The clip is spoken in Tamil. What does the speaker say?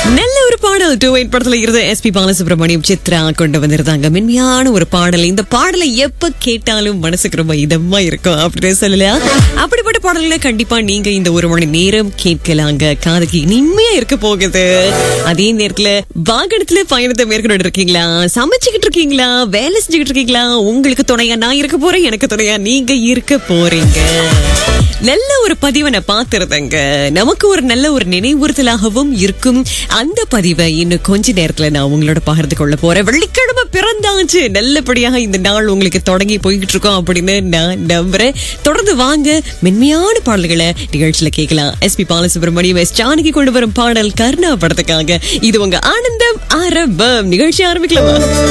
நல்ல ஒரு பாடல் டூ எயிட் படத்துல இருந்து எஸ்பி பாலசுப்ரமணியம் சித்ரா கொண்டு வந்திருந்தாங்க மென்மையான ஒரு பாடல் இந்த பாடலை எப்ப கேட்டாலும் மனசுக்கு ரொம்ப இதமா இருக்கும் அப்படின்னு சொல்லலாம் அப்படிப்பட்ட பாடல்களை கண்டிப்பா நீங்க இந்த ஒரு மணி நேரம் கேட்கலாங்க காதுக்கு இனிமையா இருக்க போகுது அதே நேரத்துல வாகனத்துல பயணத்தை மேற்கொண்டு இருக்கீங்களா சமைச்சுக்கிட்டு இருக்கீங்களா வேலை செஞ்சுக்கிட்டு இருக்கீங்களா உங்களுக்கு துணையா நான் இருக்க போறேன் எனக்கு துணையா நீங்க இருக்க போறீங்க நல்ல ஒரு பதிவை நான் பார்த்திருந்தேங்க நமக்கு ஒரு நல்ல ஒரு நினைவுறுத்தலாகவும் இருக்கும் அந்த பதிவை இன்னும் கொஞ்ச நேரத்துல நான் உங்களோட பகிர்ந்து கொள்ள போறேன் வெள்ளிக்கிழமை பிறந்தாச்சு நல்லபடியாக இந்த நாள் உங்களுக்கு தொடங்கி போய்கிட்டு இருக்கோம் அப்படின்னு நான் நம்புறேன் தொடர்ந்து வாங்க மென்மையான பாடல்களை நிகழ்ச்சியில கேட்கலாம் எஸ்பி பாலசுப்ரமணியம் எஸ் ஜானகி கொண்டு வரும் பாடல் கர்ணா படத்துக்காக இது உங்க ஆனந்தம் ஆரம்பம் நிகழ்ச்சி ஆரம்பிக்கலாமா